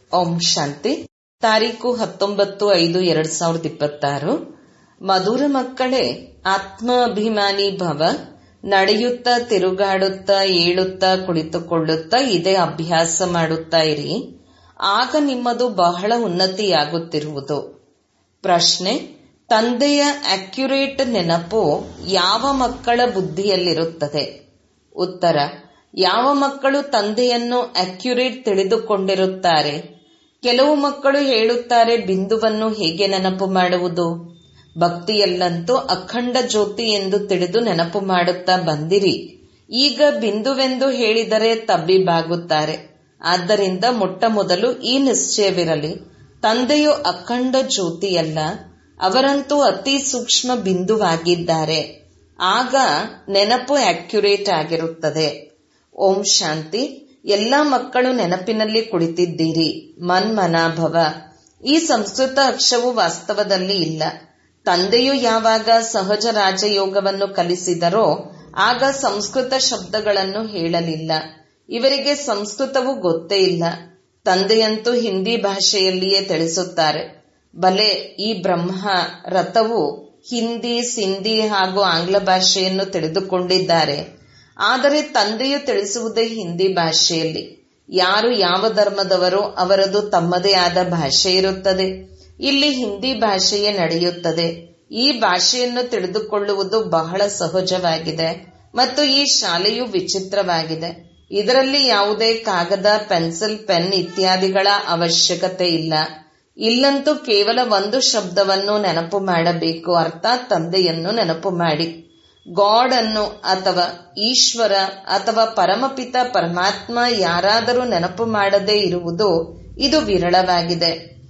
ಓಂ ಶಾಂತಿ ತಾರೀಕು ಹತ್ತೊಂಬತ್ತು ಐದು ಎರಡ್ ಸಾವಿರದ ಇಪ್ಪತ್ತಾರು ಮಧುರ ಮಕ್ಕಳೇ ಆತ್ಮ ಅಭಿಮಾನಿ ಭವ ನಡೆಯುತ್ತಾ ತಿರುಗಾಡುತ್ತಾ ಏಳುತ್ತಾ ಕುಳಿತುಕೊಳ್ಳುತ್ತಾ ಇದೇ ಅಭ್ಯಾಸ ಮಾಡುತ್ತಾ ಇರಿ ಆಗ ನಿಮ್ಮದು ಬಹಳ ಉನ್ನತಿಯಾಗುತ್ತಿರುವುದು ಪ್ರಶ್ನೆ ತಂದೆಯ ಅಕ್ಯುರೇಟ್ ನೆನಪು ಯಾವ ಮಕ್ಕಳ ಬುದ್ಧಿಯಲ್ಲಿರುತ್ತದೆ ಉತ್ತರ ಯಾವ ಮಕ್ಕಳು ತಂದೆಯನ್ನು ಅಕ್ಯುರೇಟ್ ತಿಳಿದುಕೊಂಡಿರುತ್ತಾರೆ ಕೆಲವು ಮಕ್ಕಳು ಹೇಳುತ್ತಾರೆ ಬಿಂದುವನ್ನು ಹೇಗೆ ನೆನಪು ಮಾಡುವುದು ಭಕ್ತಿಯಲ್ಲಂತೂ ಅಖಂಡ ಜ್ಯೋತಿ ಎಂದು ತಿಳಿದು ನೆನಪು ಮಾಡುತ್ತಾ ಬಂದಿರಿ ಈಗ ಬಿಂದುವೆಂದು ಹೇಳಿದರೆ ತಬ್ಬಿಬಾಗುತ್ತಾರೆ ಆದ್ದರಿಂದ ಮೊಟ್ಟ ಮೊದಲು ಈ ನಿಶ್ಚಯವಿರಲಿ ತಂದೆಯು ಅಖಂಡ ಜ್ಯೋತಿಯಲ್ಲ ಅವರಂತೂ ಅತಿ ಸೂಕ್ಷ್ಮ ಬಿಂದುವಾಗಿದ್ದಾರೆ ಆಗ ನೆನಪು ಅಕ್ಯುರೇಟ್ ಆಗಿರುತ್ತದೆ ಓಂ ಶಾಂತಿ ಎಲ್ಲ ಮಕ್ಕಳು ನೆನಪಿನಲ್ಲಿ ಕುಳಿತಿದ್ದೀರಿ ಮನ್ಮನಾಭವ ಈ ಸಂಸ್ಕೃತ ಅಕ್ಷವು ವಾಸ್ತವದಲ್ಲಿ ಇಲ್ಲ ತಂದೆಯು ಯಾವಾಗ ಸಹಜ ರಾಜಯೋಗವನ್ನು ಕಲಿಸಿದರೋ ಆಗ ಸಂಸ್ಕೃತ ಶಬ್ದಗಳನ್ನು ಹೇಳಲಿಲ್ಲ ಇವರಿಗೆ ಸಂಸ್ಕೃತವು ಗೊತ್ತೇ ಇಲ್ಲ ತಂದೆಯಂತೂ ಹಿಂದಿ ಭಾಷೆಯಲ್ಲಿಯೇ ತಿಳಿಸುತ್ತಾರೆ ಬಲೆ ಈ ಬ್ರಹ್ಮ ರಥವು ಹಿಂದಿ ಸಿಂಧಿ ಹಾಗೂ ಆಂಗ್ಲ ಭಾಷೆಯನ್ನು ತಿಳಿದುಕೊಂಡಿದ್ದಾರೆ ಆದರೆ ತಂದೆಯು ತಿಳಿಸುವುದೇ ಹಿಂದಿ ಭಾಷೆಯಲ್ಲಿ ಯಾರು ಯಾವ ಧರ್ಮದವರೋ ಅವರದು ತಮ್ಮದೇ ಆದ ಭಾಷೆ ಇರುತ್ತದೆ ಇಲ್ಲಿ ಹಿಂದಿ ಭಾಷೆಯೇ ನಡೆಯುತ್ತದೆ ಈ ಭಾಷೆಯನ್ನು ತಿಳಿದುಕೊಳ್ಳುವುದು ಬಹಳ ಸಹಜವಾಗಿದೆ ಮತ್ತು ಈ ಶಾಲೆಯು ವಿಚಿತ್ರವಾಗಿದೆ ಇದರಲ್ಲಿ ಯಾವುದೇ ಕಾಗದ ಪೆನ್ಸಿಲ್ ಪೆನ್ ಇತ್ಯಾದಿಗಳ ಅವಶ್ಯಕತೆ ಇಲ್ಲ ಇಲ್ಲಂತೂ ಕೇವಲ ಒಂದು ಶಬ್ದವನ್ನು ನೆನಪು ಮಾಡಬೇಕು ಅರ್ಥಾತ್ ತಂದೆಯನ್ನು ನೆನಪು ಮಾಡಿ ಗಾಡ್ ಅನ್ನು ಅಥವಾ ಈಶ್ವರ ಅಥವಾ ಪರಮಪಿತ ಪರಮಾತ್ಮ ಯಾರಾದರೂ ನೆನಪು ಮಾಡದೇ ಇರುವುದು ಇದು ವಿರಳವಾಗಿದೆ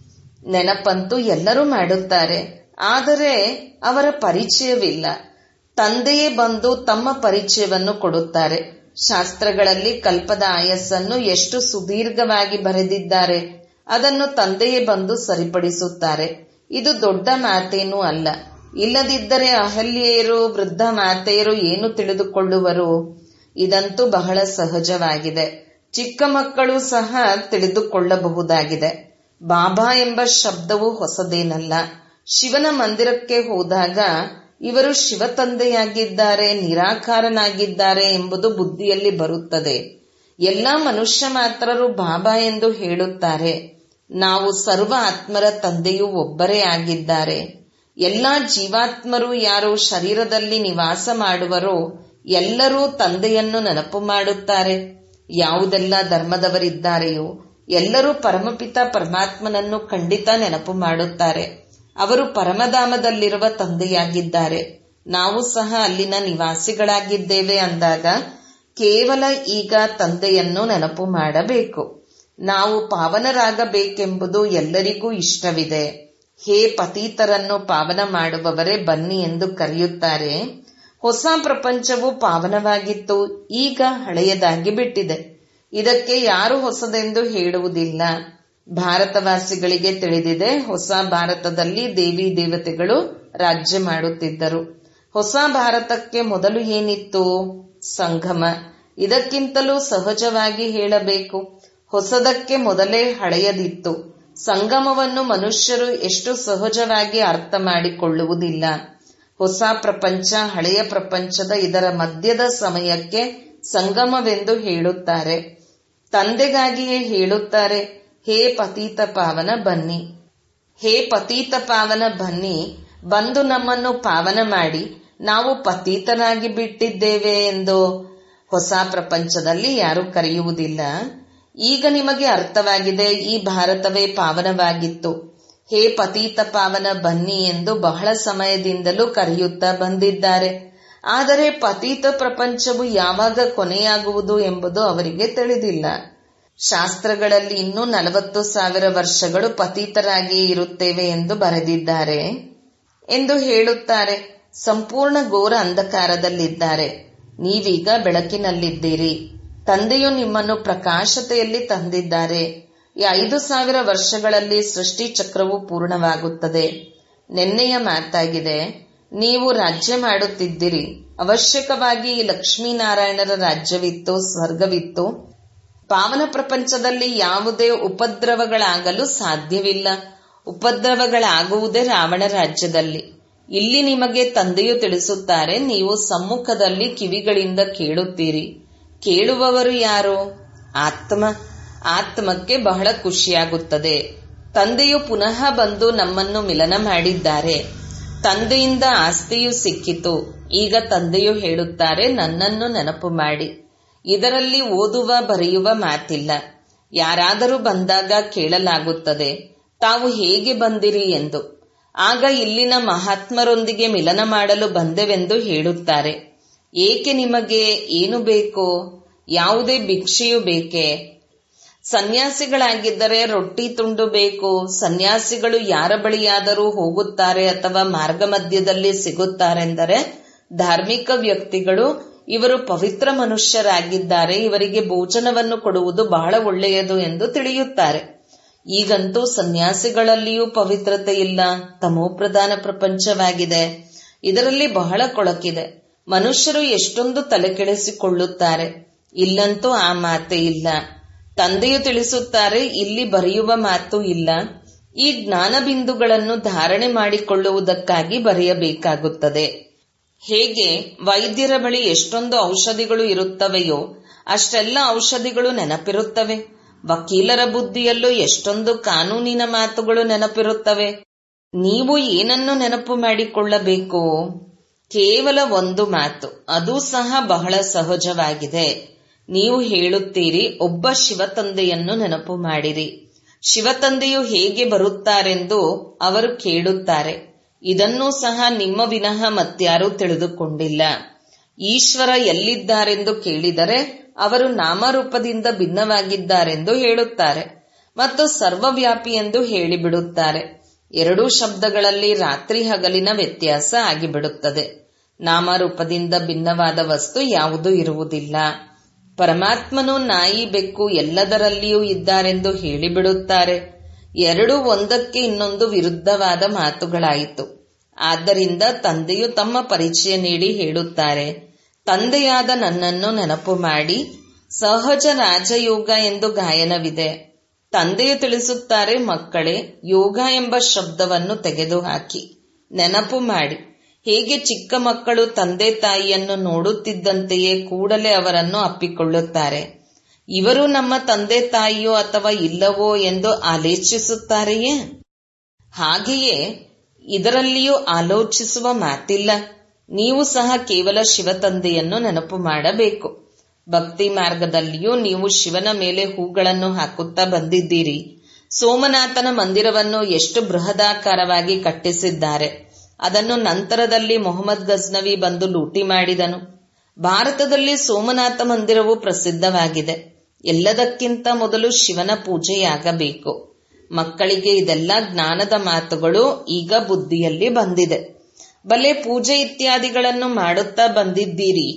ನೆನಪಂತೂ ಎಲ್ಲರೂ ಮಾಡುತ್ತಾರೆ ಆದರೆ ಅವರ ಪರಿಚಯವಿಲ್ಲ ತಂದೆಯೇ ಬಂದು ತಮ್ಮ ಪರಿಚಯವನ್ನು ಕೊಡುತ್ತಾರೆ ಶಾಸ್ತ್ರಗಳಲ್ಲಿ ಕಲ್ಪದ ಆಯಸ್ಸನ್ನು ಎಷ್ಟು ಸುದೀರ್ಘವಾಗಿ ಬರೆದಿದ್ದಾರೆ ಅದನ್ನು ತಂದೆಯೇ ಬಂದು ಸರಿಪಡಿಸುತ್ತಾರೆ ಇದು ದೊಡ್ಡ ಮಾತೇನೂ ಅಲ್ಲ ಇಲ್ಲದಿದ್ದರೆ ಅಹಲ್ಯೆಯರು ವೃದ್ಧ ಮಾತೆಯರು ಏನು ತಿಳಿದುಕೊಳ್ಳುವರು ಇದಂತೂ ಬಹಳ ಸಹಜವಾಗಿದೆ ಚಿಕ್ಕ ಮಕ್ಕಳು ಸಹ ತಿಳಿದುಕೊಳ್ಳಬಹುದಾಗಿದೆ ಬಾಬಾ ಎಂಬ ಶಬ್ದವು ಹೊಸದೇನಲ್ಲ ಶಿವನ ಮಂದಿರಕ್ಕೆ ಹೋದಾಗ ಇವರು ಶಿವ ತಂದೆಯಾಗಿದ್ದಾರೆ ನಿರಾಕಾರನಾಗಿದ್ದಾರೆ ಎಂಬುದು ಬುದ್ಧಿಯಲ್ಲಿ ಬರುತ್ತದೆ ಎಲ್ಲ ಮನುಷ್ಯ ಮಾತ್ರರು ಬಾಬಾ ಎಂದು ಹೇಳುತ್ತಾರೆ ನಾವು ಸರ್ವ ಆತ್ಮರ ತಂದೆಯೂ ಒಬ್ಬರೇ ಆಗಿದ್ದಾರೆ ಎಲ್ಲಾ ಜೀವಾತ್ಮರು ಯಾರು ಶರೀರದಲ್ಲಿ ನಿವಾಸ ಮಾಡುವರೋ ಎಲ್ಲರೂ ತಂದೆಯನ್ನು ನೆನಪು ಮಾಡುತ್ತಾರೆ ಯಾವುದೆಲ್ಲ ಧರ್ಮದವರಿದ್ದಾರೆಯೋ ಎಲ್ಲರೂ ಪರಮಪಿತ ಪರಮಾತ್ಮನನ್ನು ಖಂಡಿತ ನೆನಪು ಮಾಡುತ್ತಾರೆ ಅವರು ಪರಮಧಾಮದಲ್ಲಿರುವ ತಂದೆಯಾಗಿದ್ದಾರೆ ನಾವು ಸಹ ಅಲ್ಲಿನ ನಿವಾಸಿಗಳಾಗಿದ್ದೇವೆ ಅಂದಾಗ ಕೇವಲ ಈಗ ತಂದೆಯನ್ನು ನೆನಪು ಮಾಡಬೇಕು ನಾವು ಪಾವನರಾಗಬೇಕೆಂಬುದು ಎಲ್ಲರಿಗೂ ಇಷ್ಟವಿದೆ ಹೇ ಪತೀತರನ್ನು ಪಾವನ ಮಾಡುವವರೇ ಬನ್ನಿ ಎಂದು ಕರೆಯುತ್ತಾರೆ ಹೊಸ ಪ್ರಪಂಚವು ಪಾವನವಾಗಿತ್ತು ಈಗ ಹಳೆಯದಾಗಿ ಬಿಟ್ಟಿದೆ ಇದಕ್ಕೆ ಯಾರು ಹೊಸದೆಂದು ಹೇಳುವುದಿಲ್ಲ ಭಾರತವಾಸಿಗಳಿಗೆ ತಿಳಿದಿದೆ ಹೊಸ ಭಾರತದಲ್ಲಿ ದೇವಿ ದೇವತೆಗಳು ರಾಜ್ಯ ಮಾಡುತ್ತಿದ್ದರು ಹೊಸ ಭಾರತಕ್ಕೆ ಮೊದಲು ಏನಿತ್ತು ಸಂಗಮ ಇದಕ್ಕಿಂತಲೂ ಸಹಜವಾಗಿ ಹೇಳಬೇಕು ಹೊಸದಕ್ಕೆ ಮೊದಲೇ ಹಳೆಯದಿತ್ತು ಸಂಗಮವನ್ನು ಮನುಷ್ಯರು ಎಷ್ಟು ಸಹಜವಾಗಿ ಅರ್ಥ ಮಾಡಿಕೊಳ್ಳುವುದಿಲ್ಲ ಹೊಸ ಪ್ರಪಂಚ ಹಳೆಯ ಪ್ರಪಂಚದ ಇದರ ಮಧ್ಯದ ಸಮಯಕ್ಕೆ ಸಂಗಮವೆಂದು ಹೇಳುತ್ತಾರೆ ತಂದೆಗಾಗಿಯೇ ಹೇಳುತ್ತಾರೆ ಹೇ ಪತೀತ ಪಾವನ ಬನ್ನಿ ಹೇ ಪತೀತ ಪಾವನ ಬನ್ನಿ ಬಂದು ನಮ್ಮನ್ನು ಪಾವನ ಮಾಡಿ ನಾವು ಪತೀತರಾಗಿ ಬಿಟ್ಟಿದ್ದೇವೆ ಎಂದು ಹೊಸ ಪ್ರಪಂಚದಲ್ಲಿ ಯಾರು ಕರೆಯುವುದಿಲ್ಲ ಈಗ ನಿಮಗೆ ಅರ್ಥವಾಗಿದೆ ಈ ಭಾರತವೇ ಪಾವನವಾಗಿತ್ತು ಹೇ ಪತೀತ ಪಾವನ ಬನ್ನಿ ಎಂದು ಬಹಳ ಸಮಯದಿಂದಲೂ ಕರೆಯುತ್ತಾ ಬಂದಿದ್ದಾರೆ ಆದರೆ ಪತೀತ ಪ್ರಪಂಚವು ಯಾವಾಗ ಕೊನೆಯಾಗುವುದು ಎಂಬುದು ಅವರಿಗೆ ತಿಳಿದಿಲ್ಲ ಶಾಸ್ತ್ರಗಳಲ್ಲಿ ಇನ್ನೂ ನಲವತ್ತು ಸಾವಿರ ವರ್ಷಗಳು ಪತೀತರಾಗಿಯೇ ಇರುತ್ತೇವೆ ಎಂದು ಬರೆದಿದ್ದಾರೆ ಎಂದು ಹೇಳುತ್ತಾರೆ ಸಂಪೂರ್ಣ ಘೋರ ಅಂಧಕಾರದಲ್ಲಿದ್ದಾರೆ ನೀವೀಗ ಬೆಳಕಿನಲ್ಲಿದ್ದೀರಿ ತಂದೆಯು ನಿಮ್ಮನ್ನು ಪ್ರಕಾಶತೆಯಲ್ಲಿ ತಂದಿದ್ದಾರೆ ಈ ಐದು ಸಾವಿರ ವರ್ಷಗಳಲ್ಲಿ ಸೃಷ್ಟಿ ಚಕ್ರವು ಪೂರ್ಣವಾಗುತ್ತದೆ ನಿನ್ನೆಯ ಮಾತಾಗಿದೆ ನೀವು ರಾಜ್ಯ ಮಾಡುತ್ತಿದ್ದಿರಿ ಅವಶ್ಯಕವಾಗಿ ಈ ಲಕ್ಷ್ಮೀನಾರಾಯಣರ ರಾಜ್ಯವಿತ್ತು ಸ್ವರ್ಗವಿತ್ತು ಪಾವನ ಪ್ರಪಂಚದಲ್ಲಿ ಯಾವುದೇ ಉಪದ್ರವಗಳಾಗಲು ಸಾಧ್ಯವಿಲ್ಲ ಉಪದ್ರವಗಳಾಗುವುದೇ ರಾವಣ ರಾಜ್ಯದಲ್ಲಿ ಇಲ್ಲಿ ನಿಮಗೆ ತಂದೆಯು ತಿಳಿಸುತ್ತಾರೆ ನೀವು ಸಮ್ಮುಖದಲ್ಲಿ ಕಿವಿಗಳಿಂದ ಕೇಳುತ್ತೀರಿ ಕೇಳುವವರು ಯಾರು ಆತ್ಮ ಆತ್ಮಕ್ಕೆ ಬಹಳ ಖುಷಿಯಾಗುತ್ತದೆ ತಂದೆಯು ಪುನಃ ಬಂದು ನಮ್ಮನ್ನು ಮಿಲನ ಮಾಡಿದ್ದಾರೆ ತಂದೆಯಿಂದ ಆಸ್ತಿಯು ಸಿಕ್ಕಿತು ಈಗ ತಂದೆಯು ಹೇಳುತ್ತಾರೆ ನನ್ನನ್ನು ನೆನಪು ಮಾಡಿ ಇದರಲ್ಲಿ ಓದುವ ಬರೆಯುವ ಮಾತಿಲ್ಲ ಯಾರಾದರೂ ಬಂದಾಗ ಕೇಳಲಾಗುತ್ತದೆ ತಾವು ಹೇಗೆ ಬಂದಿರಿ ಎಂದು ಆಗ ಇಲ್ಲಿನ ಮಹಾತ್ಮರೊಂದಿಗೆ ಮಿಲನ ಮಾಡಲು ಬಂದೆವೆಂದು ಹೇಳುತ್ತಾರೆ ಏಕೆ ನಿಮಗೆ ಏನು ಬೇಕು ಯಾವುದೇ ಭಿಕ್ಷೆಯು ಬೇಕೆ ಸನ್ಯಾಸಿಗಳಾಗಿದ್ದರೆ ರೊಟ್ಟಿ ತುಂಡು ಬೇಕು ಸನ್ಯಾಸಿಗಳು ಯಾರ ಬಳಿಯಾದರೂ ಹೋಗುತ್ತಾರೆ ಅಥವಾ ಮಾರ್ಗ ಮಧ್ಯದಲ್ಲಿ ಸಿಗುತ್ತಾರೆಂದರೆ ಧಾರ್ಮಿಕ ವ್ಯಕ್ತಿಗಳು ಇವರು ಪವಿತ್ರ ಮನುಷ್ಯರಾಗಿದ್ದಾರೆ ಇವರಿಗೆ ಭೋಜನವನ್ನು ಕೊಡುವುದು ಬಹಳ ಒಳ್ಳೆಯದು ಎಂದು ತಿಳಿಯುತ್ತಾರೆ ಈಗಂತೂ ಸನ್ಯಾಸಿಗಳಲ್ಲಿಯೂ ಪವಿತ್ರತೆ ಇಲ್ಲ ತಮೋಪ್ರಧಾನ ಪ್ರಪಂಚವಾಗಿದೆ ಇದರಲ್ಲಿ ಬಹಳ ಕೊಳಕಿದೆ ಮನುಷ್ಯರು ಎಷ್ಟೊಂದು ತಲೆಕೆಡಿಸಿಕೊಳ್ಳುತ್ತಾರೆ ಇಲ್ಲಂತೂ ಆ ಮಾತೇ ಇಲ್ಲ ತಂದೆಯು ತಿಳಿಸುತ್ತಾರೆ ಇಲ್ಲಿ ಬರೆಯುವ ಮಾತು ಇಲ್ಲ ಈ ಜ್ಞಾನ ಬಿಂದುಗಳನ್ನು ಧಾರಣೆ ಮಾಡಿಕೊಳ್ಳುವುದಕ್ಕಾಗಿ ಬರೆಯಬೇಕಾಗುತ್ತದೆ ಹೇಗೆ ವೈದ್ಯರ ಬಳಿ ಎಷ್ಟೊಂದು ಔಷಧಿಗಳು ಇರುತ್ತವೆಯೋ ಅಷ್ಟೆಲ್ಲ ಔಷಧಿಗಳು ನೆನಪಿರುತ್ತವೆ ವಕೀಲರ ಬುದ್ಧಿಯಲ್ಲೂ ಎಷ್ಟೊಂದು ಕಾನೂನಿನ ಮಾತುಗಳು ನೆನಪಿರುತ್ತವೆ ನೀವು ಏನನ್ನು ನೆನಪು ಮಾಡಿಕೊಳ್ಳಬೇಕು ಕೇವಲ ಒಂದು ಮಾತು ಅದು ಸಹ ಬಹಳ ಸಹಜವಾಗಿದೆ ನೀವು ಹೇಳುತ್ತೀರಿ ಒಬ್ಬ ಶಿವತಂದೆಯನ್ನು ನೆನಪು ಮಾಡಿರಿ ಶಿವತಂದೆಯು ಹೇಗೆ ಬರುತ್ತಾರೆಂದು ಅವರು ಕೇಳುತ್ತಾರೆ ಇದನ್ನೂ ಸಹ ನಿಮ್ಮ ವಿನಃ ಮತ್ಯಾರೂ ತಿಳಿದುಕೊಂಡಿಲ್ಲ ಈಶ್ವರ ಎಲ್ಲಿದ್ದಾರೆಂದು ಕೇಳಿದರೆ ಅವರು ನಾಮರೂಪದಿಂದ ಭಿನ್ನವಾಗಿದ್ದಾರೆಂದು ಹೇಳುತ್ತಾರೆ ಮತ್ತು ಸರ್ವವ್ಯಾಪಿ ಎಂದು ಹೇಳಿಬಿಡುತ್ತಾರೆ ಎರಡೂ ಶಬ್ದಗಳಲ್ಲಿ ರಾತ್ರಿ ಹಗಲಿನ ವ್ಯತ್ಯಾಸ ಆಗಿಬಿಡುತ್ತದೆ ನಾಮರೂಪದಿಂದ ಭಿನ್ನವಾದ ವಸ್ತು ಯಾವುದೂ ಇರುವುದಿಲ್ಲ ಪರಮಾತ್ಮನು ನಾಯಿ ಬೆಕ್ಕು ಎಲ್ಲದರಲ್ಲಿಯೂ ಇದ್ದಾರೆಂದು ಹೇಳಿಬಿಡುತ್ತಾರೆ ಎರಡು ಒಂದಕ್ಕೆ ಇನ್ನೊಂದು ವಿರುದ್ಧವಾದ ಮಾತುಗಳಾಯಿತು ಆದ್ದರಿಂದ ತಂದೆಯು ತಮ್ಮ ಪರಿಚಯ ನೀಡಿ ಹೇಳುತ್ತಾರೆ ತಂದೆಯಾದ ನನ್ನನ್ನು ನೆನಪು ಮಾಡಿ ಸಹಜ ರಾಜಯೋಗ ಎಂದು ಗಾಯನವಿದೆ ತಂದೆಯು ತಿಳಿಸುತ್ತಾರೆ ಮಕ್ಕಳೇ ಯೋಗ ಎಂಬ ಶಬ್ದವನ್ನು ತೆಗೆದುಹಾಕಿ ನೆನಪು ಮಾಡಿ ಹೇಗೆ ಚಿಕ್ಕ ಮಕ್ಕಳು ತಂದೆ ತಾಯಿಯನ್ನು ನೋಡುತ್ತಿದ್ದಂತೆಯೇ ಕೂಡಲೇ ಅವರನ್ನು ಅಪ್ಪಿಕೊಳ್ಳುತ್ತಾರೆ ಇವರು ನಮ್ಮ ತಂದೆ ತಾಯಿಯೋ ಅಥವಾ ಇಲ್ಲವೋ ಎಂದು ಆಲೋಚಿಸುತ್ತಾರೆಯೇ ಹಾಗೆಯೇ ಇದರಲ್ಲಿಯೂ ಆಲೋಚಿಸುವ ಮಾತಿಲ್ಲ ನೀವು ಸಹ ಕೇವಲ ಶಿವತಂದೆಯನ್ನು ನೆನಪು ಮಾಡಬೇಕು ಭಕ್ತಿ ಮಾರ್ಗದಲ್ಲಿಯೂ ನೀವು ಶಿವನ ಮೇಲೆ ಹೂಗಳನ್ನು ಹಾಕುತ್ತಾ ಬಂದಿದ್ದೀರಿ ಸೋಮನಾಥನ ಮಂದಿರವನ್ನು ಎಷ್ಟು ಬೃಹದಾಕಾರವಾಗಿ ಕಟ್ಟಿಸಿದ್ದಾರೆ ಅದನ್ನು ನಂತರದಲ್ಲಿ ಮೊಹಮ್ಮದ್ ಗಜ್ನವಿ ಬಂದು ಲೂಟಿ ಮಾಡಿದನು ಭಾರತದಲ್ಲಿ ಸೋಮನಾಥ ಮಂದಿರವು ಪ್ರಸಿದ್ಧವಾಗಿದೆ ಎಲ್ಲದಕ್ಕಿಂತ ಮೊದಲು ಶಿವನ ಪೂಜೆಯಾಗಬೇಕು ಮಕ್ಕಳಿಗೆ ಇದೆಲ್ಲ ಜ್ಞಾನದ ಮಾತುಗಳು ಈಗ ಬುದ್ಧಿಯಲ್ಲಿ ಬಂದಿದೆ ಬಲೆ ಪೂಜೆ ಇತ್ಯಾದಿಗಳನ್ನು ಮಾಡುತ್ತಾ ಬಂದಿದ್ದೀರಿ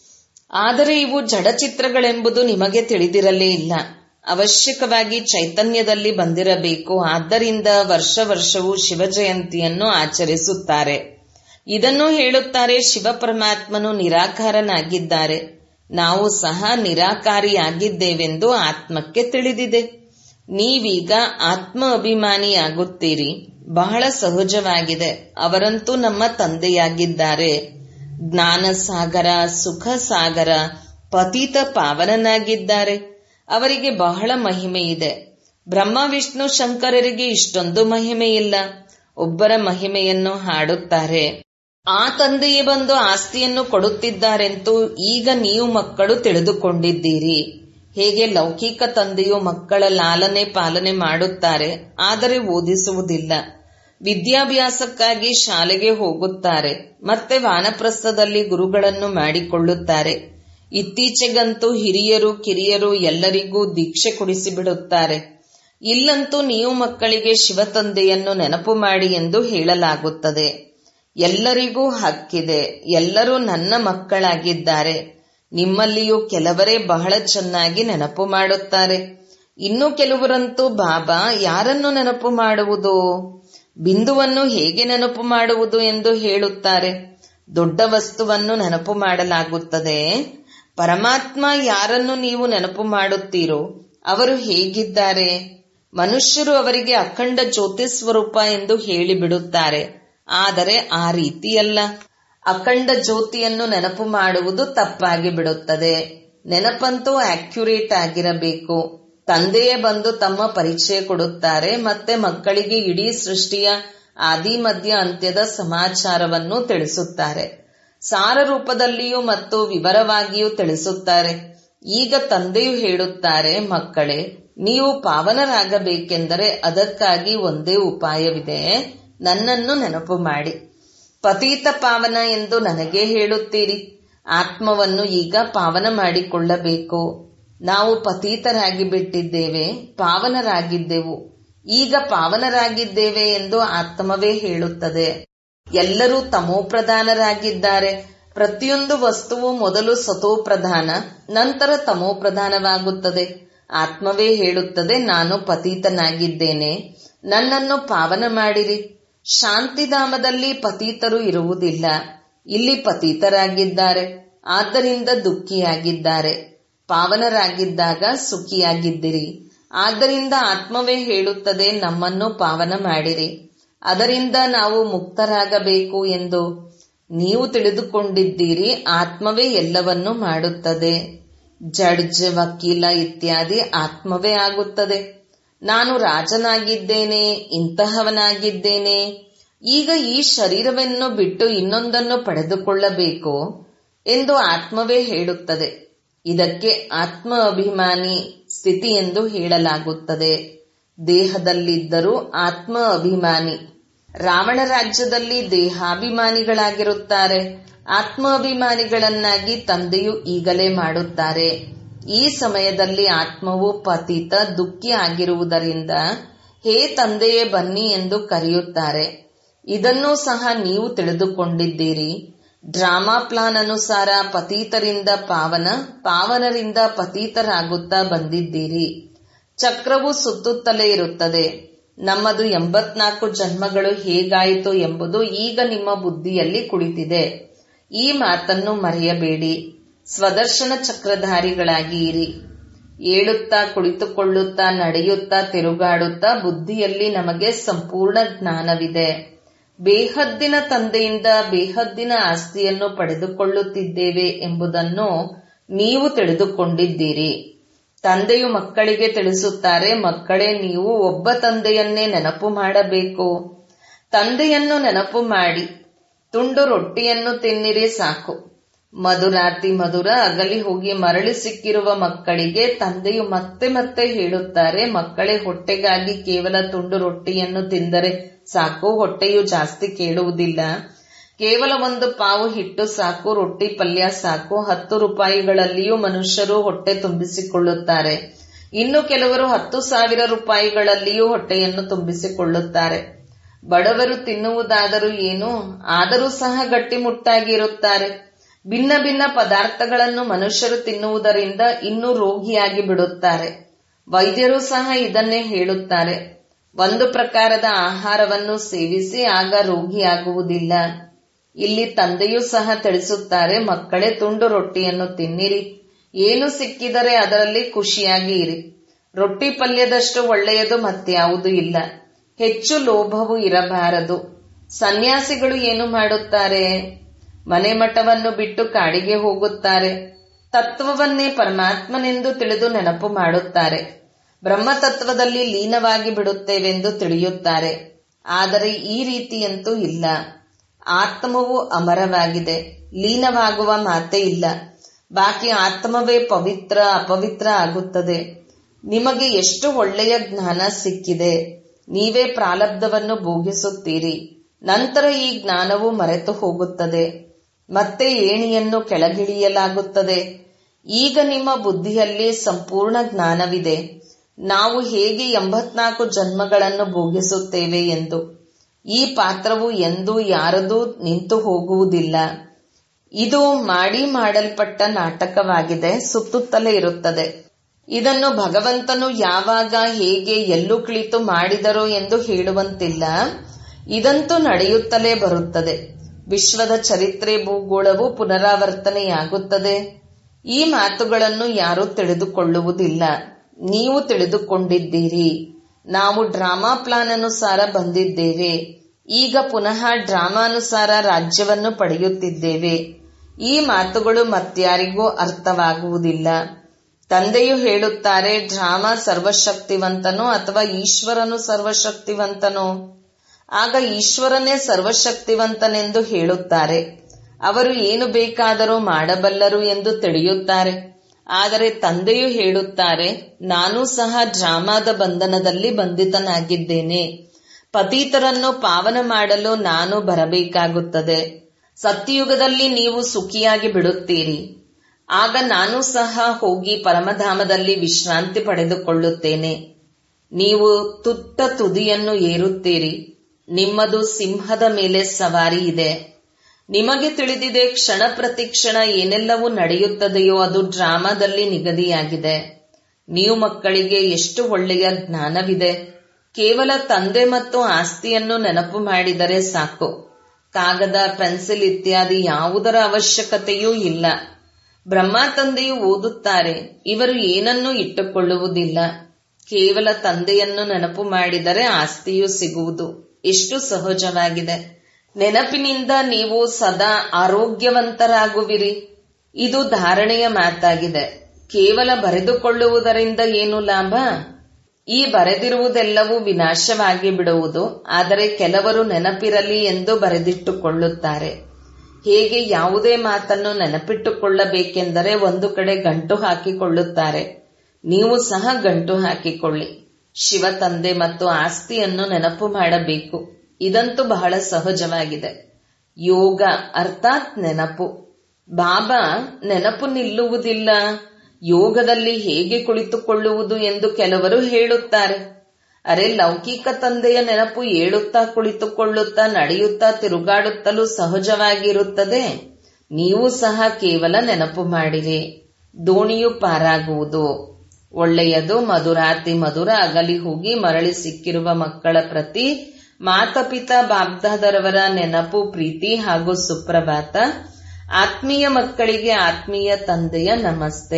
ಆದರೆ ಇವು ಜಡಚಿತ್ರಗಳೆಂಬುದು ನಿಮಗೆ ತಿಳಿದಿರಲೇ ಇಲ್ಲ ಅವಶ್ಯಕವಾಗಿ ಚೈತನ್ಯದಲ್ಲಿ ಬಂದಿರಬೇಕು ಆದ್ದರಿಂದ ವರ್ಷ ವರ್ಷವೂ ಶಿವಜಯಂತಿಯನ್ನು ಆಚರಿಸುತ್ತಾರೆ ಇದನ್ನು ಹೇಳುತ್ತಾರೆ ಶಿವ ಪರಮಾತ್ಮನು ನಿರಾಕಾರನಾಗಿದ್ದಾರೆ ನಾವು ಸಹ ನಿರಾಕಾರಿಯಾಗಿದ್ದೇವೆಂದು ಆತ್ಮಕ್ಕೆ ತಿಳಿದಿದೆ ನೀವೀಗ ಆತ್ಮ ಅಭಿಮಾನಿಯಾಗುತ್ತೀರಿ ಬಹಳ ಸಹಜವಾಗಿದೆ ಅವರಂತೂ ನಮ್ಮ ತಂದೆಯಾಗಿದ್ದಾರೆ ಜ್ಞಾನ ಸಾಗರ ಸುಖ ಸಾಗರ ಪತಿತ ಪಾವನನಾಗಿದ್ದಾರೆ ಅವರಿಗೆ ಬಹಳ ಮಹಿಮೆ ಇದೆ ಬ್ರಹ್ಮ ವಿಷ್ಣು ಶಂಕರರಿಗೆ ಇಷ್ಟೊಂದು ಮಹಿಮೆ ಇಲ್ಲ ಒಬ್ಬರ ಮಹಿಮೆಯನ್ನು ಹಾಡುತ್ತಾರೆ ಆ ತಂದೆಯೇ ಬಂದು ಆಸ್ತಿಯನ್ನು ಕೊಡುತ್ತಿದ್ದಾರೆಂತೂ ಈಗ ನೀವು ಮಕ್ಕಳು ತಿಳಿದುಕೊಂಡಿದ್ದೀರಿ ಹೇಗೆ ಲೌಕಿಕ ತಂದೆಯು ಮಕ್ಕಳ ಲಾಲನೆ ಪಾಲನೆ ಮಾಡುತ್ತಾರೆ ಆದರೆ ಓದಿಸುವುದಿಲ್ಲ ವಿದ್ಯಾಭ್ಯಾಸಕ್ಕಾಗಿ ಶಾಲೆಗೆ ಹೋಗುತ್ತಾರೆ ಮತ್ತೆ ವಾನಪ್ರಸ್ಥದಲ್ಲಿ ಗುರುಗಳನ್ನು ಮಾಡಿಕೊಳ್ಳುತ್ತಾರೆ ಇತ್ತೀಚೆಗಂತೂ ಹಿರಿಯರು ಕಿರಿಯರು ಎಲ್ಲರಿಗೂ ದೀಕ್ಷೆ ಕೊಡಿಸಿಬಿಡುತ್ತಾರೆ ಇಲ್ಲಂತೂ ನೀವು ಮಕ್ಕಳಿಗೆ ಶಿವತಂದೆಯನ್ನು ನೆನಪು ಮಾಡಿ ಎಂದು ಹೇಳಲಾಗುತ್ತದೆ ಎಲ್ಲರಿಗೂ ಹಕ್ಕಿದೆ ಎಲ್ಲರೂ ನನ್ನ ಮಕ್ಕಳಾಗಿದ್ದಾರೆ ನಿಮ್ಮಲ್ಲಿಯೂ ಕೆಲವರೇ ಬಹಳ ಚೆನ್ನಾಗಿ ನೆನಪು ಮಾಡುತ್ತಾರೆ ಇನ್ನು ಕೆಲವರಂತೂ ಬಾಬಾ ಯಾರನ್ನು ನೆನಪು ಮಾಡುವುದು ಬಿಂದುವನ್ನು ಹೇಗೆ ನೆನಪು ಮಾಡುವುದು ಎಂದು ಹೇಳುತ್ತಾರೆ ದೊಡ್ಡ ವಸ್ತುವನ್ನು ನೆನಪು ಮಾಡಲಾಗುತ್ತದೆ ಪರಮಾತ್ಮ ಯಾರನ್ನು ನೀವು ನೆನಪು ಮಾಡುತ್ತೀರೋ ಅವರು ಹೇಗಿದ್ದಾರೆ ಮನುಷ್ಯರು ಅವರಿಗೆ ಅಖಂಡ ಜ್ಯೋತಿ ಸ್ವರೂಪ ಎಂದು ಹೇಳಿಬಿಡುತ್ತಾರೆ ಆದರೆ ಆ ರೀತಿಯಲ್ಲ ಅಖಂಡ ಜ್ಯೋತಿಯನ್ನು ನೆನಪು ಮಾಡುವುದು ತಪ್ಪಾಗಿ ಬಿಡುತ್ತದೆ ನೆನಪಂತೂ ಆಕ್ಯುರೇಟ್ ಆಗಿರಬೇಕು ತಂದೆಯೇ ಬಂದು ತಮ್ಮ ಪರಿಚಯ ಕೊಡುತ್ತಾರೆ ಮತ್ತೆ ಮಕ್ಕಳಿಗೆ ಇಡೀ ಸೃಷ್ಟಿಯ ಆದಿ ಮಧ್ಯ ಅಂತ್ಯದ ಸಮಾಚಾರವನ್ನು ತಿಳಿಸುತ್ತಾರೆ ಸಾರ ರೂಪದಲ್ಲಿಯೂ ಮತ್ತು ವಿವರವಾಗಿಯೂ ತಿಳಿಸುತ್ತಾರೆ ಈಗ ತಂದೆಯು ಹೇಳುತ್ತಾರೆ ಮಕ್ಕಳೇ ನೀವು ಪಾವನರಾಗಬೇಕೆಂದರೆ ಅದಕ್ಕಾಗಿ ಒಂದೇ ಉಪಾಯವಿದೆ ನನ್ನನ್ನು ನೆನಪು ಮಾಡಿ ಪತೀತ ಪಾವನ ಎಂದು ನನಗೆ ಹೇಳುತ್ತೀರಿ ಆತ್ಮವನ್ನು ಈಗ ಪಾವನ ಮಾಡಿಕೊಳ್ಳಬೇಕು ನಾವು ಪತೀತರಾಗಿ ಬಿಟ್ಟಿದ್ದೇವೆ ಪಾವನರಾಗಿದ್ದೆವು ಈಗ ಪಾವನರಾಗಿದ್ದೇವೆ ಎಂದು ಆತ್ಮವೇ ಹೇಳುತ್ತದೆ ಎಲ್ಲರೂ ತಮೋಪ್ರಧಾನರಾಗಿದ್ದಾರೆ ಪ್ರತಿಯೊಂದು ವಸ್ತುವು ಮೊದಲು ಸತೋಪ್ರಧಾನ ನಂತರ ತಮೋಪ್ರಧಾನವಾಗುತ್ತದೆ ಆತ್ಮವೇ ಹೇಳುತ್ತದೆ ನಾನು ಪತೀತನಾಗಿದ್ದೇನೆ ನನ್ನನ್ನು ಪಾವನ ಮಾಡಿರಿ ಶಾಂತಿಧಾಮದಲ್ಲಿ ಪತೀತರು ಇರುವುದಿಲ್ಲ ಇಲ್ಲಿ ಪತೀತರಾಗಿದ್ದಾರೆ ಆದ್ದರಿಂದ ದುಃಖಿಯಾಗಿದ್ದಾರೆ ಪಾವನರಾಗಿದ್ದಾಗ ಸುಖಿಯಾಗಿದ್ದಿರಿ ಆದ್ದರಿಂದ ಆತ್ಮವೇ ಹೇಳುತ್ತದೆ ನಮ್ಮನ್ನು ಪಾವನ ಮಾಡಿರಿ ಅದರಿಂದ ನಾವು ಮುಕ್ತರಾಗಬೇಕು ಎಂದು ನೀವು ತಿಳಿದುಕೊಂಡಿದ್ದೀರಿ ಆತ್ಮವೇ ಎಲ್ಲವನ್ನೂ ಮಾಡುತ್ತದೆ ಜಡ್ಜ್ ವಕೀಲ ಇತ್ಯಾದಿ ಆತ್ಮವೇ ಆಗುತ್ತದೆ ನಾನು ರಾಜನಾಗಿದ್ದೇನೆ ಇಂತಹವನಾಗಿದ್ದೇನೆ ಈಗ ಈ ಶರೀರವನ್ನು ಬಿಟ್ಟು ಇನ್ನೊಂದನ್ನು ಪಡೆದುಕೊಳ್ಳಬೇಕು ಎಂದು ಆತ್ಮವೇ ಹೇಳುತ್ತದೆ ಇದಕ್ಕೆ ಆತ್ಮ ಅಭಿಮಾನಿ ಸ್ಥಿತಿ ಎಂದು ಹೇಳಲಾಗುತ್ತದೆ ದೇಹದಲ್ಲಿದ್ದರೂ ಆತ್ಮ ಅಭಿಮಾನಿ ರಾವಣ ರಾಜ್ಯದಲ್ಲಿ ದೇಹಾಭಿಮಾನಿಗಳಾಗಿರುತ್ತಾರೆ ಆತ್ಮ ಅಭಿಮಾನಿಗಳನ್ನಾಗಿ ತಂದೆಯು ಈಗಲೇ ಮಾಡುತ್ತಾರೆ ಈ ಸಮಯದಲ್ಲಿ ಆತ್ಮವು ಪತಿತ ದುಃಖಿ ಆಗಿರುವುದರಿಂದ ಹೇ ತಂದೆಯೇ ಬನ್ನಿ ಎಂದು ಕರೆಯುತ್ತಾರೆ ಇದನ್ನೂ ಸಹ ನೀವು ತಿಳಿದುಕೊಂಡಿದ್ದೀರಿ ಡ್ರಾಮಾ ಪ್ಲಾನ್ ಅನುಸಾರ ಪತೀತರಿಂದ ಪಾವನ ಪಾವನರಿಂದ ಪತೀತರಾಗುತ್ತಾ ಬಂದಿದ್ದೀರಿ ಚಕ್ರವು ಸುತ್ತುತ್ತಲೇ ಇರುತ್ತದೆ ನಮ್ಮದು ಎಂಬತ್ನಾಲ್ಕು ಜನ್ಮಗಳು ಹೇಗಾಯಿತು ಎಂಬುದು ಈಗ ನಿಮ್ಮ ಬುದ್ಧಿಯಲ್ಲಿ ಕುಳಿತಿದೆ ಈ ಮಾತನ್ನು ಮರೆಯಬೇಡಿ ಸ್ವದರ್ಶನ ಚಕ್ರಧಾರಿಗಳಾಗಿ ಇರಿ ಏಳುತ್ತಾ ಕುಳಿತುಕೊಳ್ಳುತ್ತಾ ನಡೆಯುತ್ತಾ ತಿರುಗಾಡುತ್ತಾ ಬುದ್ಧಿಯಲ್ಲಿ ನಮಗೆ ಸಂಪೂರ್ಣ ಜ್ಞಾನವಿದೆ ಬೇಹದ್ದಿನ ತಂದೆಯಿಂದ ಬೇಹದ್ದಿನ ಆಸ್ತಿಯನ್ನು ಪಡೆದುಕೊಳ್ಳುತ್ತಿದ್ದೇವೆ ಎಂಬುದನ್ನು ನೀವು ತಿಳಿದುಕೊಂಡಿದ್ದೀರಿ ತಂದೆಯು ಮಕ್ಕಳಿಗೆ ತಿಳಿಸುತ್ತಾರೆ ಮಕ್ಕಳೇ ನೀವು ಒಬ್ಬ ತಂದೆಯನ್ನೇ ನೆನಪು ಮಾಡಬೇಕು ತಂದೆಯನ್ನು ನೆನಪು ಮಾಡಿ ತುಂಡು ರೊಟ್ಟಿಯನ್ನು ತಿನ್ನಿರಿ ಸಾಕು ಮಧುರಾತಿ ಮಧುರ ಅಗಲಿ ಹೋಗಿ ಮರಳಿ ಸಿಕ್ಕಿರುವ ಮಕ್ಕಳಿಗೆ ತಂದೆಯು ಮತ್ತೆ ಮತ್ತೆ ಹೇಳುತ್ತಾರೆ ಮಕ್ಕಳೇ ಹೊಟ್ಟೆಗಾಗಿ ಕೇವಲ ತುಂಡು ರೊಟ್ಟಿಯನ್ನು ತಿಂದರೆ ಸಾಕು ಹೊಟ್ಟೆಯು ಜಾಸ್ತಿ ಕೇಳುವುದಿಲ್ಲ ಕೇವಲ ಒಂದು ಪಾವು ಹಿಟ್ಟು ಸಾಕು ರೊಟ್ಟಿ ಪಲ್ಯ ಸಾಕು ಹತ್ತು ರೂಪಾಯಿಗಳಲ್ಲಿಯೂ ಮನುಷ್ಯರು ಹೊಟ್ಟೆ ತುಂಬಿಸಿಕೊಳ್ಳುತ್ತಾರೆ ಇನ್ನು ಕೆಲವರು ಹತ್ತು ಸಾವಿರ ರೂಪಾಯಿಗಳಲ್ಲಿಯೂ ಹೊಟ್ಟೆಯನ್ನು ತುಂಬಿಸಿಕೊಳ್ಳುತ್ತಾರೆ ಬಡವರು ತಿನ್ನುವುದಾದರೂ ಏನು ಆದರೂ ಸಹ ಗಟ್ಟಿಮುಟ್ಟಾಗಿ ಇರುತ್ತಾರೆ ಭಿನ್ನ ಭಿನ್ನ ಪದಾರ್ಥಗಳನ್ನು ಮನುಷ್ಯರು ತಿನ್ನುವುದರಿಂದ ಇನ್ನೂ ರೋಗಿಯಾಗಿ ಬಿಡುತ್ತಾರೆ ವೈದ್ಯರು ಸಹ ಇದನ್ನೇ ಹೇಳುತ್ತಾರೆ ಒಂದು ಪ್ರಕಾರದ ಆಹಾರವನ್ನು ಸೇವಿಸಿ ಆಗ ರೋಗಿಯಾಗುವುದಿಲ್ಲ ಇಲ್ಲಿ ತಂದೆಯೂ ಸಹ ತಿಳಿಸುತ್ತಾರೆ ಮಕ್ಕಳೇ ತುಂಡು ರೊಟ್ಟಿಯನ್ನು ತಿನ್ನಿರಿ ಏನು ಸಿಕ್ಕಿದರೆ ಅದರಲ್ಲಿ ಖುಷಿಯಾಗಿ ಇರಿ ರೊಟ್ಟಿ ಪಲ್ಯದಷ್ಟು ಒಳ್ಳೆಯದು ಮತ್ಯಾವುದೂ ಇಲ್ಲ ಹೆಚ್ಚು ಲೋಭವು ಇರಬಾರದು ಸನ್ಯಾಸಿಗಳು ಏನು ಮಾಡುತ್ತಾರೆ ಮನೆ ಮಠವನ್ನು ಬಿಟ್ಟು ಕಾಡಿಗೆ ಹೋಗುತ್ತಾರೆ ತತ್ವವನ್ನೇ ಪರಮಾತ್ಮನೆಂದು ತಿಳಿದು ನೆನಪು ಮಾಡುತ್ತಾರೆ ಬ್ರಹ್ಮತತ್ವದಲ್ಲಿ ಲೀನವಾಗಿ ಬಿಡುತ್ತೇವೆಂದು ತಿಳಿಯುತ್ತಾರೆ ಆದರೆ ಈ ರೀತಿಯಂತೂ ಇಲ್ಲ ಆತ್ಮವು ಅಮರವಾಗಿದೆ ಲೀನವಾಗುವ ಮಾತೇ ಇಲ್ಲ ಬಾಕಿ ಆತ್ಮವೇ ಪವಿತ್ರ ಅಪವಿತ್ರ ಆಗುತ್ತದೆ ನಿಮಗೆ ಎಷ್ಟು ಒಳ್ಳೆಯ ಜ್ಞಾನ ಸಿಕ್ಕಿದೆ ನೀವೇ ಪ್ರಾಲಬ್ಧವನ್ನು ಭೋಗಿಸುತ್ತೀರಿ ನಂತರ ಈ ಜ್ಞಾನವು ಮರೆತು ಹೋಗುತ್ತದೆ ಮತ್ತೆ ಏಣಿಯನ್ನು ಕೆಳಗಿಳಿಯಲಾಗುತ್ತದೆ ಈಗ ನಿಮ್ಮ ಬುದ್ಧಿಯಲ್ಲಿ ಸಂಪೂರ್ಣ ಜ್ಞಾನವಿದೆ ನಾವು ಹೇಗೆ ಎಂಬತ್ನಾಲ್ಕು ಜನ್ಮಗಳನ್ನು ಭೋಗಿಸುತ್ತೇವೆ ಎಂದು ಈ ಪಾತ್ರವು ಎಂದೂ ಯಾರದೂ ನಿಂತು ಹೋಗುವುದಿಲ್ಲ ಇದು ಮಾಡಿ ಮಾಡಲ್ಪಟ್ಟ ನಾಟಕವಾಗಿದೆ ಸುತ್ತುತ್ತಲೇ ಇರುತ್ತದೆ ಇದನ್ನು ಭಗವಂತನು ಯಾವಾಗ ಹೇಗೆ ಎಲ್ಲೂ ಕುಳಿತು ಮಾಡಿದರೋ ಎಂದು ಹೇಳುವಂತಿಲ್ಲ ಇದಂತೂ ನಡೆಯುತ್ತಲೇ ಬರುತ್ತದೆ ವಿಶ್ವದ ಚರಿತ್ರೆ ಭೂಗೋಳವು ಪುನರಾವರ್ತನೆಯಾಗುತ್ತದೆ ಈ ಮಾತುಗಳನ್ನು ಯಾರೂ ತಿಳಿದುಕೊಳ್ಳುವುದಿಲ್ಲ ನೀವು ತಿಳಿದುಕೊಂಡಿದ್ದೀರಿ ನಾವು ಡ್ರಾಮಾ ಪ್ಲಾನ್ ಅನುಸಾರ ಬಂದಿದ್ದೇವೆ ಈಗ ಪುನಃ ಡ್ರಾಮಾನುಸಾರ ರಾಜ್ಯವನ್ನು ಪಡೆಯುತ್ತಿದ್ದೇವೆ ಈ ಮಾತುಗಳು ಮತ್ಯಾರಿಗೂ ಅರ್ಥವಾಗುವುದಿಲ್ಲ ತಂದೆಯು ಹೇಳುತ್ತಾರೆ ಡ್ರಾಮಾ ಸರ್ವಶಕ್ತಿವಂತನೋ ಅಥವಾ ಈಶ್ವರನು ಸರ್ವಶಕ್ತಿವಂತನೋ ಆಗ ಈಶ್ವರನೇ ಸರ್ವಶಕ್ತಿವಂತನೆಂದು ಹೇಳುತ್ತಾರೆ ಅವರು ಏನು ಬೇಕಾದರೂ ಮಾಡಬಲ್ಲರು ಎಂದು ತಿಳಿಯುತ್ತಾರೆ ಆದರೆ ತಂದೆಯು ಹೇಳುತ್ತಾರೆ ನಾನು ಸಹ ಡ್ರಾಮಾದ ಬಂಧನದಲ್ಲಿ ಬಂಧಿತನಾಗಿದ್ದೇನೆ ಪತೀತರನ್ನು ಪಾವನ ಮಾಡಲು ನಾನು ಬರಬೇಕಾಗುತ್ತದೆ ಸತ್ಯಯುಗದಲ್ಲಿ ನೀವು ಸುಖಿಯಾಗಿ ಬಿಡುತ್ತೀರಿ ಆಗ ನಾನು ಸಹ ಹೋಗಿ ಪರಮಧಾಮದಲ್ಲಿ ವಿಶ್ರಾಂತಿ ಪಡೆದುಕೊಳ್ಳುತ್ತೇನೆ ನೀವು ತುತ್ತ ತುದಿಯನ್ನು ಏರುತ್ತೀರಿ ನಿಮ್ಮದು ಸಿಂಹದ ಮೇಲೆ ಸವಾರಿ ಇದೆ ನಿಮಗೆ ತಿಳಿದಿದೆ ಕ್ಷಣ ಪ್ರತಿಕ್ಷಣ ಏನೆಲ್ಲವೂ ನಡೆಯುತ್ತದೆಯೋ ಅದು ಡ್ರಾಮಾದಲ್ಲಿ ನಿಗದಿಯಾಗಿದೆ ನೀವು ಮಕ್ಕಳಿಗೆ ಎಷ್ಟು ಒಳ್ಳೆಯ ಜ್ಞಾನವಿದೆ ಕೇವಲ ತಂದೆ ಮತ್ತು ಆಸ್ತಿಯನ್ನು ನೆನಪು ಮಾಡಿದರೆ ಸಾಕು ಕಾಗದ ಪೆನ್ಸಿಲ್ ಇತ್ಯಾದಿ ಯಾವುದರ ಅವಶ್ಯಕತೆಯೂ ಇಲ್ಲ ಬ್ರಹ್ಮ ತಂದೆಯು ಓದುತ್ತಾರೆ ಇವರು ಏನನ್ನೂ ಇಟ್ಟುಕೊಳ್ಳುವುದಿಲ್ಲ ಕೇವಲ ತಂದೆಯನ್ನು ನೆನಪು ಮಾಡಿದರೆ ಆಸ್ತಿಯೂ ಸಿಗುವುದು ಎಷ್ಟು ಸಹಜವಾಗಿದೆ ನೆನಪಿನಿಂದ ನೀವು ಸದಾ ಆರೋಗ್ಯವಂತರಾಗುವಿರಿ ಇದು ಧಾರಣೆಯ ಮಾತಾಗಿದೆ ಕೇವಲ ಬರೆದುಕೊಳ್ಳುವುದರಿಂದ ಏನು ಲಾಭ ಈ ಬರೆದಿರುವುದೆಲ್ಲವೂ ವಿನಾಶವಾಗಿ ಬಿಡುವುದು ಆದರೆ ಕೆಲವರು ನೆನಪಿರಲಿ ಎಂದು ಬರೆದಿಟ್ಟುಕೊಳ್ಳುತ್ತಾರೆ ಹೇಗೆ ಯಾವುದೇ ಮಾತನ್ನು ನೆನಪಿಟ್ಟುಕೊಳ್ಳಬೇಕೆಂದರೆ ಒಂದು ಕಡೆ ಗಂಟು ಹಾಕಿಕೊಳ್ಳುತ್ತಾರೆ ನೀವು ಸಹ ಗಂಟು ಹಾಕಿಕೊಳ್ಳಿ ಶಿವ ತಂದೆ ಮತ್ತು ಆಸ್ತಿಯನ್ನು ನೆನಪು ಮಾಡಬೇಕು ಇದಂತೂ ಬಹಳ ಸಹಜವಾಗಿದೆ ಯೋಗ ಅರ್ಥಾತ್ ನೆನಪು ಬಾಬಾ ನೆನಪು ನಿಲ್ಲುವುದಿಲ್ಲ ಯೋಗದಲ್ಲಿ ಹೇಗೆ ಕುಳಿತುಕೊಳ್ಳುವುದು ಎಂದು ಕೆಲವರು ಹೇಳುತ್ತಾರೆ ಅರೆ ಲೌಕಿಕ ತಂದೆಯ ನೆನಪು ಏಳುತ್ತಾ ಕುಳಿತುಕೊಳ್ಳುತ್ತಾ ನಡೆಯುತ್ತಾ ತಿರುಗಾಡುತ್ತಲೂ ಸಹಜವಾಗಿರುತ್ತದೆ ನೀವು ಸಹ ಕೇವಲ ನೆನಪು ಮಾಡಿರಿ ದೋಣಿಯು ಪಾರಾಗುವುದು ಒಳ್ಳೆಯದು ಮಧುರಾತಿ ಮಧುರ ಅಗಲಿ ಹೋಗಿ ಮರಳಿ ಸಿಕ್ಕಿರುವ ಮಕ್ಕಳ ಪ್ರತಿ ಮಾತಪಿತಾ ಬಾಬ್ದಾದರವರ ನೆನಪು ಪ್ರೀತಿ ಹಾಗೂ ಸುಪ್ರಭಾತ ಆತ್ಮೀಯ ಮಕ್ಕಳಿಗೆ ಆತ್ಮೀಯ ತಂದೆಯ ನಮಸ್ತೆ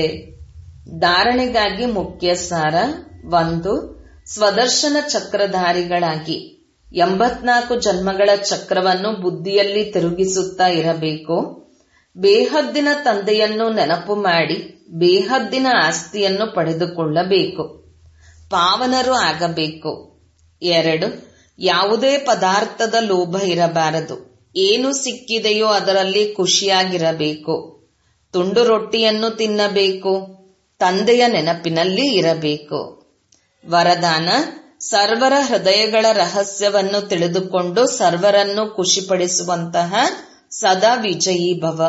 ಧಾರಣೆಗಾಗಿ ಮುಖ್ಯ ಸಾರ ಒಂದು ಸ್ವದರ್ಶನ ಚಕ್ರಧಾರಿಗಳಾಗಿ ಎಂಬತ್ನಾಲ್ಕು ಜನ್ಮಗಳ ಚಕ್ರವನ್ನು ಬುದ್ಧಿಯಲ್ಲಿ ತಿರುಗಿಸುತ್ತಾ ಇರಬೇಕು ಬೇಹದ್ದಿನ ತಂದೆಯನ್ನು ನೆನಪು ಮಾಡಿ ಬೇಹದ್ದಿನ ಆಸ್ತಿಯನ್ನು ಪಡೆದುಕೊಳ್ಳಬೇಕು ಪಾವನರು ಆಗಬೇಕು ಎರಡು ಯಾವುದೇ ಪದಾರ್ಥದ ಲೋಭ ಇರಬಾರದು ಏನು ಸಿಕ್ಕಿದೆಯೋ ಅದರಲ್ಲಿ ಖುಷಿಯಾಗಿರಬೇಕು ತುಂಡು ರೊಟ್ಟಿಯನ್ನು ತಿನ್ನಬೇಕು ತಂದೆಯ ನೆನಪಿನಲ್ಲಿ ಇರಬೇಕು ವರದಾನ ಸರ್ವರ ಹೃದಯಗಳ ರಹಸ್ಯವನ್ನು ತಿಳಿದುಕೊಂಡು ಸರ್ವರನ್ನು ಖುಷಿಪಡಿಸುವಂತಹ ಸದಾ ವಿಜಯೀ ಭವ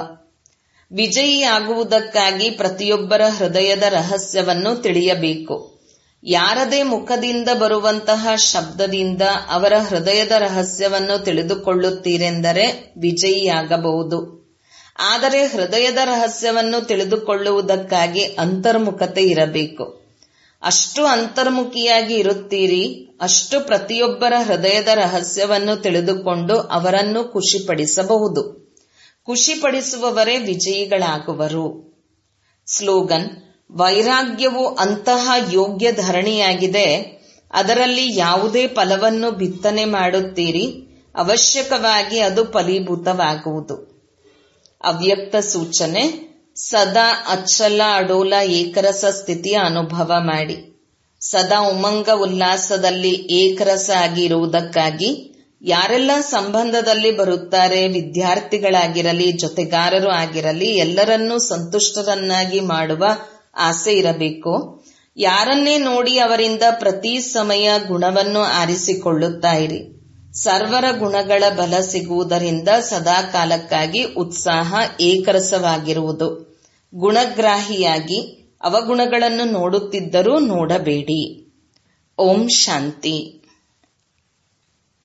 ವಿಜಯಿಯಾಗುವುದಕ್ಕಾಗಿ ಪ್ರತಿಯೊಬ್ಬರ ಹೃದಯದ ರಹಸ್ಯವನ್ನು ತಿಳಿಯಬೇಕು ಯಾರದೇ ಮುಖದಿಂದ ಬರುವಂತಹ ಶಬ್ದದಿಂದ ಅವರ ಹೃದಯದ ರಹಸ್ಯವನ್ನು ತಿಳಿದುಕೊಳ್ಳುತ್ತೀರೆಂದರೆ ವಿಜಯಿಯಾಗಬಹುದು ಆದರೆ ಹೃದಯದ ರಹಸ್ಯವನ್ನು ತಿಳಿದುಕೊಳ್ಳುವುದಕ್ಕಾಗಿ ಅಂತರ್ಮುಖತೆ ಇರಬೇಕು ಅಷ್ಟು ಅಂತರ್ಮುಖಿಯಾಗಿ ಇರುತ್ತೀರಿ ಅಷ್ಟು ಪ್ರತಿಯೊಬ್ಬರ ಹೃದಯದ ರಹಸ್ಯವನ್ನು ತಿಳಿದುಕೊಂಡು ಅವರನ್ನು ಖುಷಿಪಡಿಸಬಹುದು ಖುಷಿಪಡಿಸುವವರೇ ವಿಜಯಿಗಳಾಗುವರು ಸ್ಲೋಗನ್ ವೈರಾಗ್ಯವು ಅಂತಹ ಯೋಗ್ಯ ಧರಣಿಯಾಗಿದೆ ಅದರಲ್ಲಿ ಯಾವುದೇ ಫಲವನ್ನು ಬಿತ್ತನೆ ಮಾಡುತ್ತೀರಿ ಅವಶ್ಯಕವಾಗಿ ಅದು ಫಲೀಭೂತವಾಗುವುದು ಅವ್ಯಕ್ತ ಸೂಚನೆ ಸದಾ ಅಚ್ಚಲ ಅಡೋಲ ಏಕರಸ ಸ್ಥಿತಿಯ ಅನುಭವ ಮಾಡಿ ಸದಾ ಉಮಂಗ ಉಲ್ಲಾಸದಲ್ಲಿ ಏಕರಸ ಆಗಿ ಇರುವುದಕ್ಕಾಗಿ ಯಾರೆಲ್ಲ ಸಂಬಂಧದಲ್ಲಿ ಬರುತ್ತಾರೆ ವಿದ್ಯಾರ್ಥಿಗಳಾಗಿರಲಿ ಜೊತೆಗಾರರು ಆಗಿರಲಿ ಎಲ್ಲರನ್ನೂ ಸಂತುಷ್ಟರನ್ನಾಗಿ ಮಾಡುವ ಆಸೆ ಇರಬೇಕು ಯಾರನ್ನೇ ನೋಡಿ ಅವರಿಂದ ಪ್ರತಿ ಸಮಯ ಗುಣವನ್ನು ಆರಿಸಿಕೊಳ್ಳುತ್ತಾ ಇರಿ ಸರ್ವರ ಗುಣಗಳ ಬಲ ಸಿಗುವುದರಿಂದ ಸದಾ ಕಾಲಕ್ಕಾಗಿ ಉತ್ಸಾಹ ಏಕರಸವಾಗಿರುವುದು ಗುಣಗ್ರಾಹಿಯಾಗಿ ಅವಗುಣಗಳನ್ನು ನೋಡುತ್ತಿದ್ದರೂ ನೋಡಬೇಡಿ ಓಂ ಶಾಂತಿ